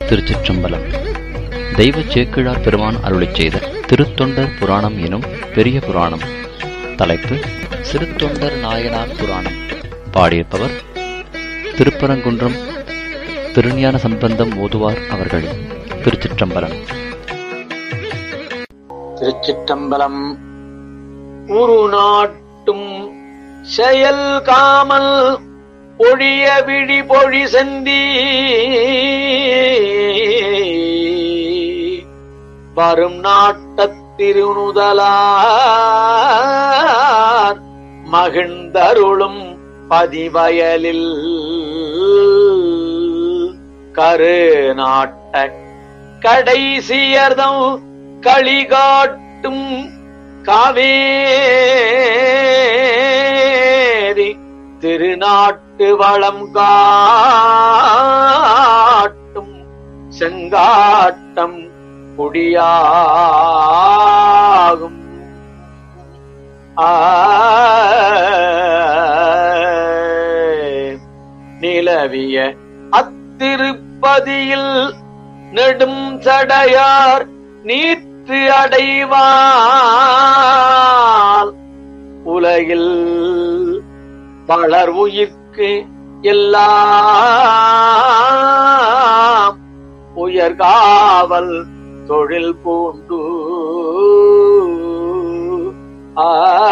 திருச்சிற்றம்பலம் தெய்வ சேக்கிழார் பெருமான் அருளிச் செய்த திருத்தொண்டர் புராணம் எனும் பெரிய புராணம் தலைப்பு சிறுத்தொண்டர் நாயனார் புராணம் பாடியிருப்பவர் திருப்பரங்குன்றம் திருஞான சம்பந்தம் ஓதுவார் அவர்கள் திருச்சிற்றம்பலம் திருச்சிற்றம்பலம் உரு நாட்டும் செயல் காமல் ஒழிய விழி பொழி செந்தி வரும் நாட்டத் திருநுதலார் மகிழ்ந்தருளும் பதிவயலில் கரு நாட்ட கடைசியர்தம் களிகாட்டும் காவேரி திருநாட்டு வளம் காட்டும் செங்காட்டம் குடியாகும் ஆ நிலவிய அத்திருப்பதியில் நெடும் சடையார் நீற்று அடைவால் உலகில் வளர் உயிர்க்கு எல்லாம் உயர்காவல் தொழில் பூண்டு ஆ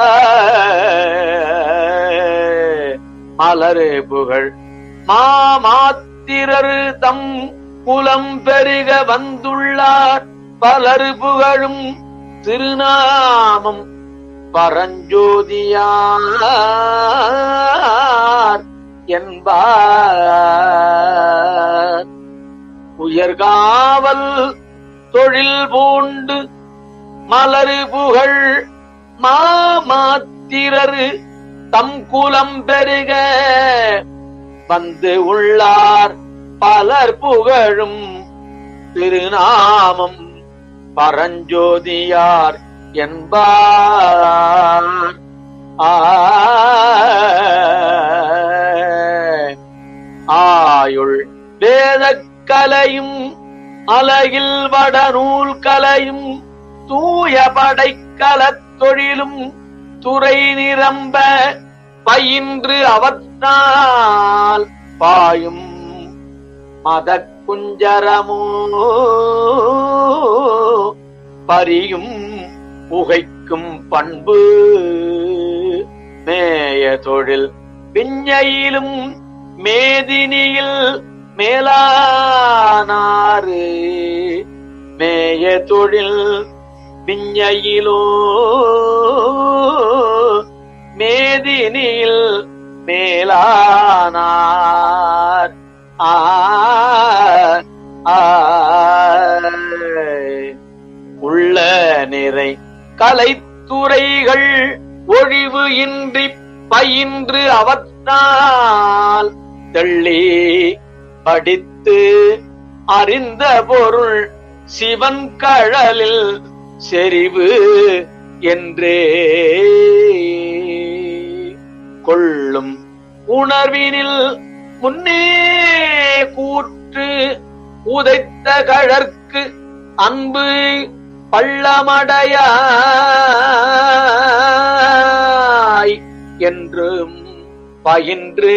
மலரு புகழ் மாமாத்திரர் தம் குலம் பெருக வந்துள்ளார் பலர் புகழும் திருநாமம் பரஞ்சோதியார் என்பார் உயர்காவல் தொழில் பூண்டு மலரு புகழ் மாமாத்திரரு தம் குலம் பெருக வந்து உள்ளார் பலர் புகழும் திருநாமம் பரஞ்சோதியார் என்பார் ஆ ஆயுள் வேதக்கலையும் அலகில் வடநூல் கலையும் தூய படைக்கலத் தொழிலும் துறை நிரம்ப பயின்று அவற்றால் பாயும் மத குஞ்சரமோ பரியும் புகைக்கும் பண்பு மேய தொழில் விஞ்ஞையிலும் மேதினியில் மேலானாறு மேய தொழில் விஞ்ஞையிலோ மேதினியில் மேலானார் ஆ ஆ உள்ள நிறை கலைத்துறைகள் ஒழிவு இன்றி பயின்று அவற்றால் தெள்ளி படித்து அறிந்த பொருள் சிவன் கழலில் செறிவு என்றே கொள்ளும் உணர்வினில் முன்னே கூற்று உதைத்த கழற்கு அன்பு பள்ளமடையாய் என்றும் பயின்று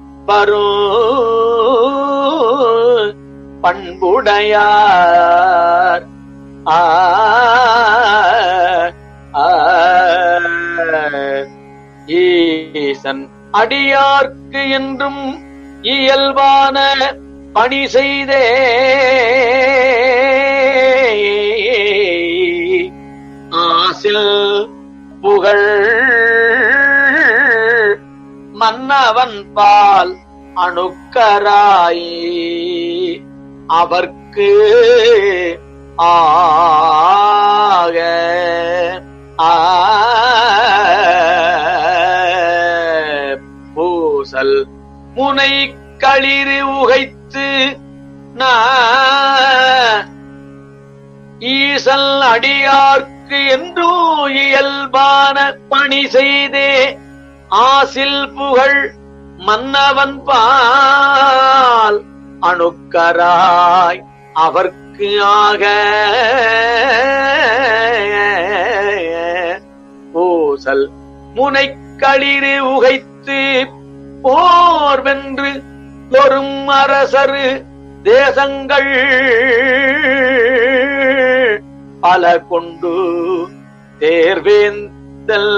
வரும் பண்புடையார் ஆ ஆ, ஈசன் அடியார்க்கு என்றும் இயல்பான பணி செய்தே ஆசில் புகழ் மன்னவன் பால் அணுக்கராய் அவர்க்கு ஆக ஆ பூசல் முனை களிறு உகைத்து நான் ஈசல் அடியார்க்கு என்றோ இயல்பான பணி செய்தே ஆசில் புகழ் மன்னவன் பால் அணுக்கராய் அவர்க்கு ஆக பூசல் முனைக்களிறு உகைத்து போர் வென்று வரும் அரசரு தேசங்கள் பல கொண்டு தேர்வேந்தல்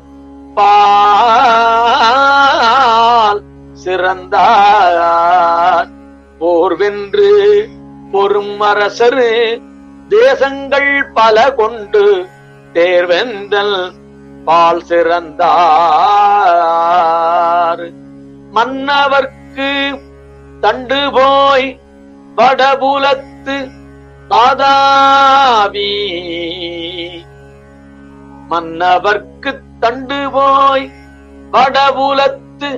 பால் சிறந்தார் போர் வென்று பொறும் அரசரு தேசங்கள் பல கொண்டு தேர்வெந்தல் பால் சிறந்தார் மன்னவர்க்கு தண்டு போய் வடபுலத்து தாதாவி மன்னவர்க்கு தண்டு போய் வடபுலத்து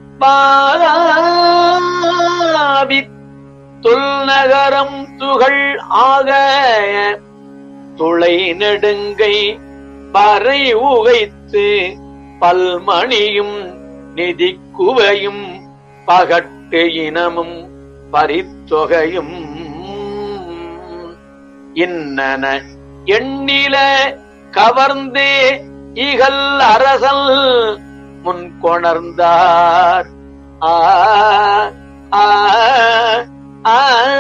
பாதாவி தொல்நகரம் துகள் ஆக துளை நெடுங்கை பறை உகைத்து பல்மணியும் நிதி குவையும் பகட்டு இனமும் பரித்தொகையும் இன்னன எண்ணில கவர்ந்தே இகல் அரசல் முன் கொணர்ந்தார் ஆ ஆ ஆ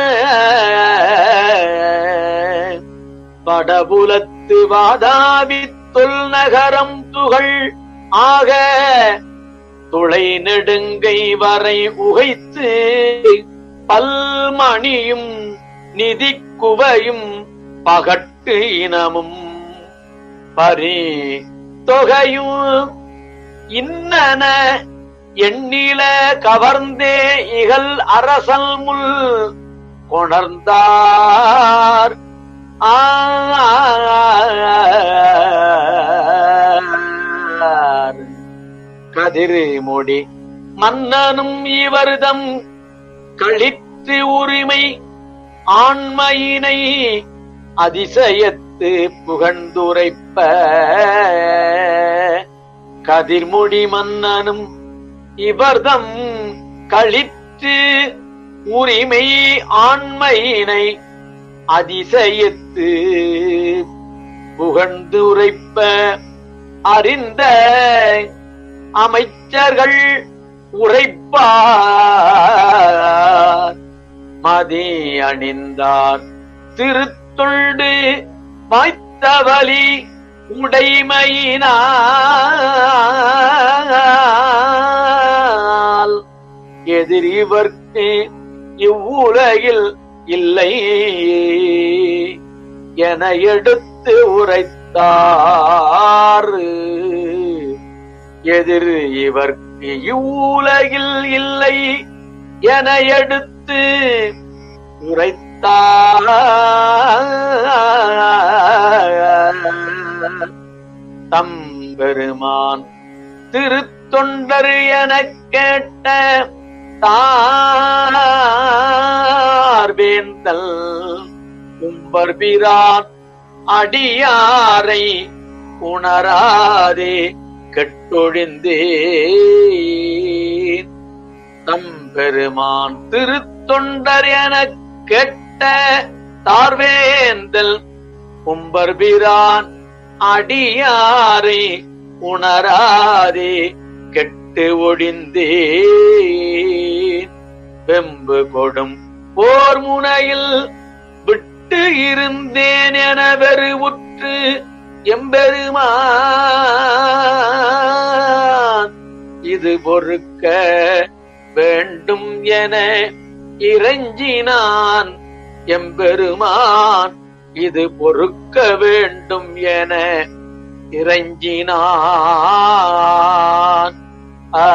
படபுலத்து வாதாவி தொல் நகரம் துகள் ஆக துளை நெடுங்கை வரை உகைத்து பல்மணியும் நிதி குவையும் பகட்டு இனமும் பரி தொகையும் இன்னன எண்ணில கவர்ந்தே இகல் அரசல் முள் கொணர்ந்தார் ஆர் கதிர்முடி மன்னனும் இவர்தம் கழித்து உரிமை ஆண்மையினை அதிசயத்து புகழ்ந்துரைப்ப கதிர்முடி மன்னனும் இவர்தம் கழித்து உரிமை ஆண்மையினை அதிசயத்து புகழ்ந்துரைப்ப அறிந்த அமைச்சர்கள் உரைப்பார் மதி அணிந்தார் திருத்தொண்டு வாய்த்தவலி உடைமையினால் எதிரிவர்க்கு இவ்வுலகில் இல்லை என எடுத்து உரைத்தார் எதிர் இவர்க்கு இவ்வுலகில் இல்லை என எடுத்து உரைத்தார் தம் பெருமான் திருத்தொண்டர் எனக் கேட்ட தார்வேந்தல் உம்பர் பிரான் அடியாரை உணராதே கெட்டொழிந்தே தம் பெருமான் திருத்தொண்டர் எனக் கெட்ட தார்வேந்தல் உம்பர் பிரான் அடியாரை உணராதே கெட்டு ஒழிந்தே வெம்பு கொடும் போர் முனையில் விட்டு இருந்தேன் என வெறுவுற்று எம்பெருமான் இது பொறுக்க வேண்டும் என இறைஞ்சினான் எம்பெருமான் இது பொறுக்க வேண்டும் என இறைஞ்சினான் ஆ.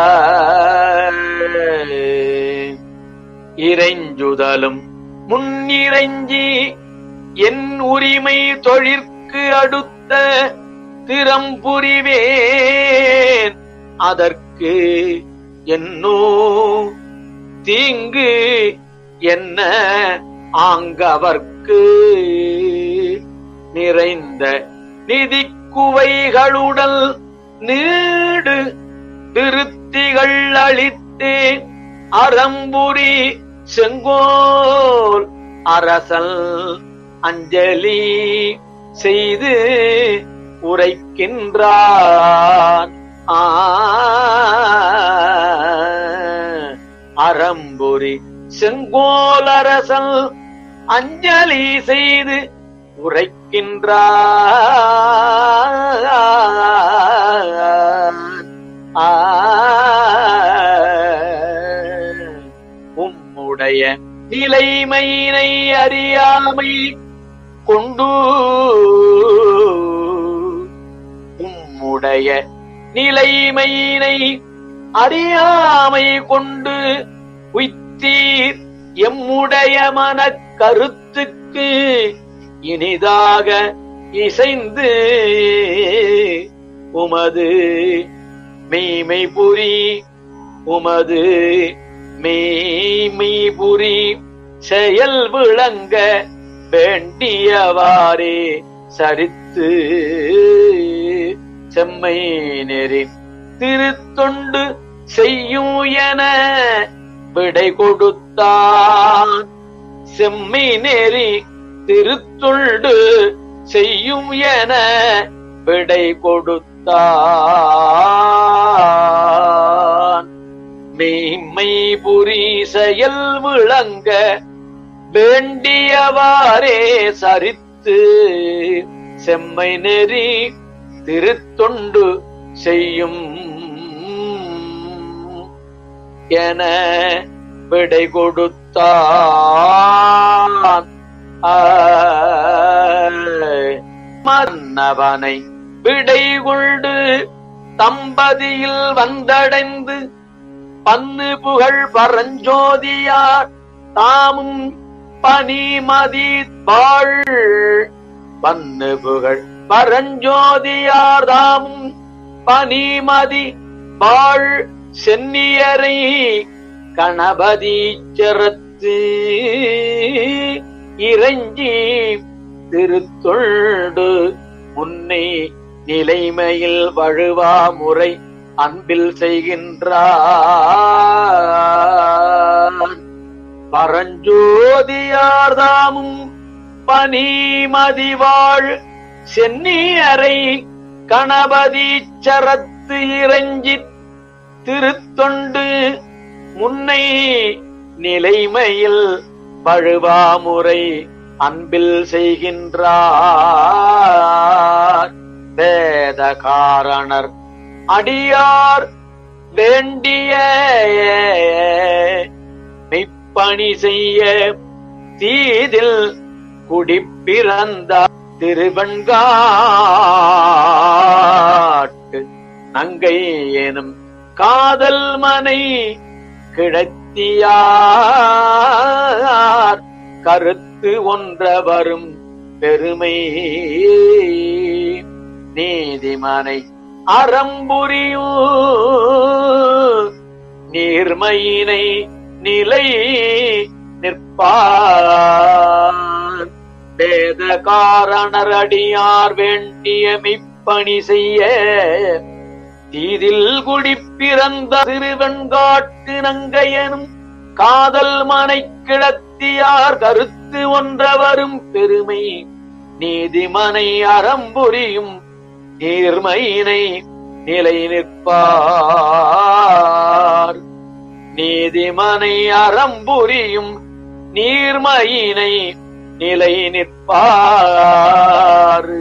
இறைஞ்சுதலும் முன்னிறைஞ்சி என் உரிமை தொழிற்கு அடுத்த திறம் புரிவேன் அதற்கு என்னோ தீங்கு என்ன ஆங்கவர்க்கு நிறைந்த நிதி குவைகளுடல் நீடு திருத்திகள் அளித்தே அறம்புரி செங்கோல் அரசல் அஞ்சலி செய்து உரைக்கின்றான் ஆ அறம்பொறி செங்கோலரசல் அஞ்சலி செய்து உரைக்கின்றான் ஆ உம்முடைய நிலைமையினை அறியாமை கொண்டு உம்முடைய நிலைமையினை அறியாமை கொண்டு உய்த்தீர் எம்முடைய மனக் கருத்துக்கு இனிதாக இசைந்து உமது மெய்மை புரி உமது மெய்மை புரி செயல் விளங்க வேண்டியவாறே சரித்து செம்மை நெறி திருத்தொண்டு செய்யும் என விடை கொடுத்தான் செம்மை நெறி திருத்தொண்டு செய்யும் என விடை கொடுத்தான் மெய்மை புரி செயல் விளங்க வேண்டியவாறே சரித்து செம்மை நெறி திருத்தொண்டு செய்யும் என விடை கொடுத்தான் மன்னவனை விடை கொண்டு தம்பதியில் வந்தடைந்து பன்னு புகழ் பரஞ்சோதியார் தாமும் பனிமதி வாழ் பன்னு புகழ் பரஞ்சோதியார் தாமும் பனிமதி வாழ் சென்னியரை கணபதி செரத்து இறைஞ்சி திருத்தொண்டு முன்னை நிலைமையில் வழுவா முறை அன்பில் செய்கின்றார் பரஞ்சோதியார்தாமும் பனிமதிவாழ் சென்னியரை கணபதி சரத்து இறைஞ்சி திருத்தொண்டு முன்னை நிலைமையில் பழுவாமுறை அன்பில் செய்கின்றார் வேத காரணர் அடியார் வேண்டிய மெய்ப்பணி செய்ய தீதில் குடிப்பிறந்த திருவெண்காட்டு நங்கை எனும் காதல் மனை கிடத்தியார் கருத்து ஒன்ற வரும் பெருமை நீதிமனை அறம்புரியோ நீர்மையினை நிலை நிற்பார் வேத காரணர் அடியார் வேண்டிய மெய்ப்பணி செய்ய தீதில் குடி பிறந்த திருவெண்காட்டு நங்கையனும் காதல் மனை கிடத்தியார் கருத்து ஒன்ற வரும் பெருமை நீதிமனை அறம்புரியும் நீர்மையினை நிலை நிற்பார் நீதிமனை அறம்புரியும் நீர்மையினை நிலை நிற்பார்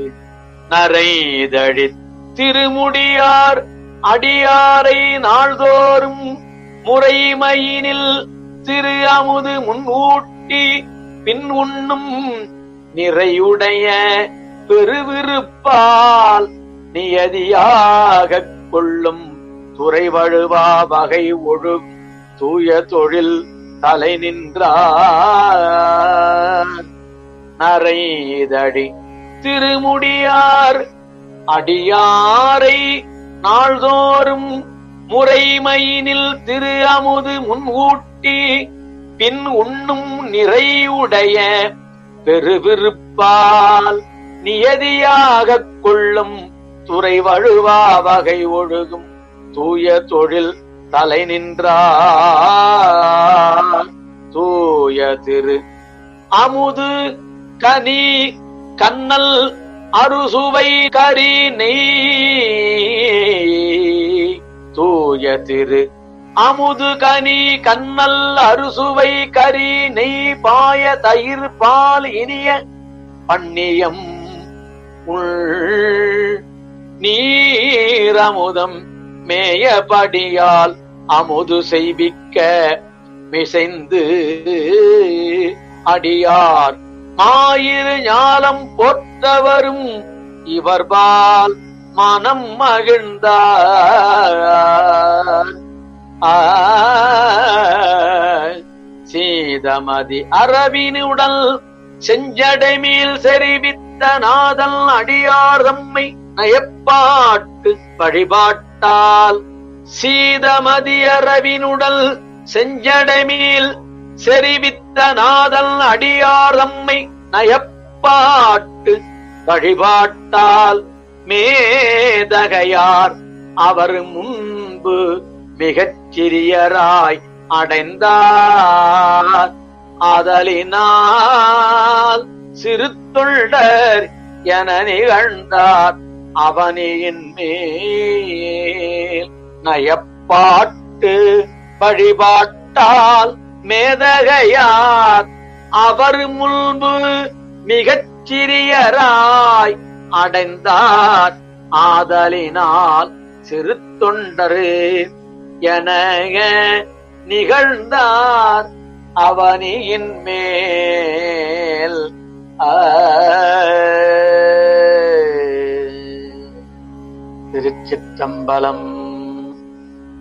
நரைதழி திருமுடியார் அடியாரை நாள்தோறும் முறைமையினில் திரு அமுது முன்கூட்டி பின் உண்ணும் நிறையுடைய பெருவிருப்பால் நியதியாகக் கொள்ளும் துறை வழுவா வகை ஒழு தூய தொழில் தலை நின்றார் நரைதடி திருமுடியார் அடியாரை நாள்தோறும் முறைமையினில் திரு அமுது முன்கூட்டி பின் உண்ணும் நிறையுடைய பெருவிருப்பால் நியதியாகக் கொள்ளும் துறை வழுவா வகை ஒழுகும் தூய தொழில் தலை நின்றார் தூய திரு அமுது கனி கண்ணல் அறுசுவை கரி நெய் தூய திரு அமுது கனி கண்ணல் அறுசுவை கரி நெய் பாய தயிர் பால் இனிய பண்ணியம் உள் நீரமுதம் மேயபடியால் அமுது செய்விக்க மிசைந்து அடியார் மாயிரு ஞாலம் போற்றவரும் இவர்பால் மனம் மகிழ்ந்தார் ஆ, சீதமதி அரவினுடல் செஞ்சடைமேல் செறிவித்த நாதல் அடியார் தம்மை நயப்பாட்டு வழிபாட்டால் சீதமதி அரவினுடல் செஞ்சடைமேல் செறிவித்த நாதல் அடியார் தம்மை நயப்பாட்டு வழிபாட்டால் மேதகையார் அவர் முன்பு மிகச் சிறியராய் அடைந்தார் ஆதலினால் சிறு தொண்டர் என நிகழ்ந்தார் அவனியின் மேல் நயப்பாட்டு வழிபாட்டால் மேதகையார் அவர் முன்பு மிகச் சிறியராய் அடைந்தார் ஆதலினால் சிறு தொண்டரு என நிகழ்ந்தார் அவனியின் மேல் ஆ. திருச்சிற்றம்பலம்